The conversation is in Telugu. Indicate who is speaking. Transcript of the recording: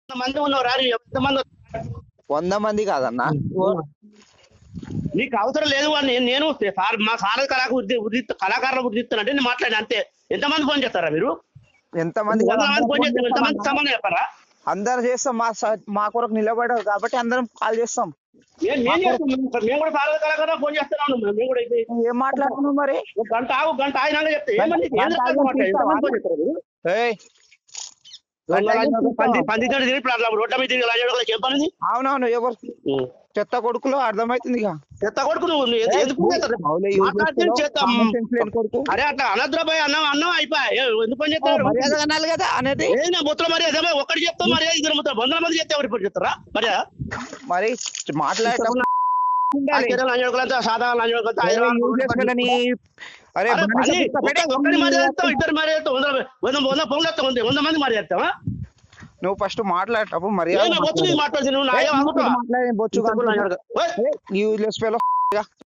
Speaker 1: మంది ఉన్నవరా ఎంతమంది
Speaker 2: వంద మంది కాదన్నా
Speaker 1: నీకు అవసరం లేదు అని నేను నేను సార్ మా సార్ కళాకు వృద్ధి వృద్ధి కళాకారుల వృద్ధి ఇస్తానంటే నేను మాట్లాడిన అంతే ఎంతమంది ఫోన్ చేస్తారా మీరు
Speaker 2: ఎంత మంది
Speaker 1: వంద
Speaker 2: కాదు,
Speaker 1: మంది ఫోన్ చేస్తారు
Speaker 2: అందరం
Speaker 1: ఎంతమంది సమానం చెప్పారా
Speaker 2: అందరం చేస్తాం మా స- మా కొరకు నిలబడారు కాబట్టి అందరం కాల్ చేస్తాం
Speaker 1: నేను నేను చేస్తాను సార్, మేము కూడా సార్ కళాకారులు ఫోన్ చేస్తున్నాను మేము కూడా ఇది
Speaker 2: ఏం మాట్లాడుతున్నావు మరి
Speaker 1: ఒక గంట ఆగు గంట ఆగినాక చెప్తే ఏమని
Speaker 2: గంట
Speaker 1: ఏం
Speaker 2: ఆగి
Speaker 1: మాట్లాడు ఎంతమంది ఫోన్ చేస్తారు మీరు?
Speaker 2: ఏయ్,
Speaker 1: దొంగ లాంటి పంది పంది తోటి తిరిగి ఇప్పుడు అట్లా రోడ్ల మీద తిరిగి లాంటి ఏం పని
Speaker 2: అవునవును ఎవరు చెత్త కొడుకులో అర్థమైతుంది ఇక.
Speaker 1: చెత్త కొడుకు నువ్వు నువ్వు ఎందుకు ఎందుకు చేస్తారు?
Speaker 2: అవులే, యూజ్
Speaker 1: మాట్లాడితే
Speaker 2: చేస్తున్నావు,
Speaker 1: చేస్తాం.
Speaker 2: common sense లేని కొడుకు
Speaker 1: అరే అట్లా అనద్రబాయ్ అన్నం అన్నం అయిపోయా ఏ, ఎందుకు పని చేస్తారు
Speaker 2: మర్యాద అనాలి కదా అనేది
Speaker 1: ఏనా మొత్తం మర్యాద ఒక్కటి చెప్తా మర్యాద ఇద్దరు మొత్తం వందల మంది చెప్తే ఎవరు ఇప్పుడు చెప్తారా మర్యాద
Speaker 2: మరి మాట్లాడేటప్పుడు ఉండాలి.
Speaker 1: సాధారణ
Speaker 2: అరే, useless felony. అరే బానిస పుట్ట పెట్టి
Speaker 1: ఒక్కడి మర్యాద ఇద్దరు మర్యాద వంద వంద వంద ఫోన్లు వస్తావు వంద వంద మంది మర్యాద
Speaker 2: నువ్వు ఫస్ట్ మాట్లాడేటప్పుడు మర్యాద
Speaker 1: వచ్చి మాట్లాడుతుంది నువ్వు నాయ
Speaker 2: మాట్లాడే బొచ్చు
Speaker 1: వాగుతావా?
Speaker 2: Useless fellow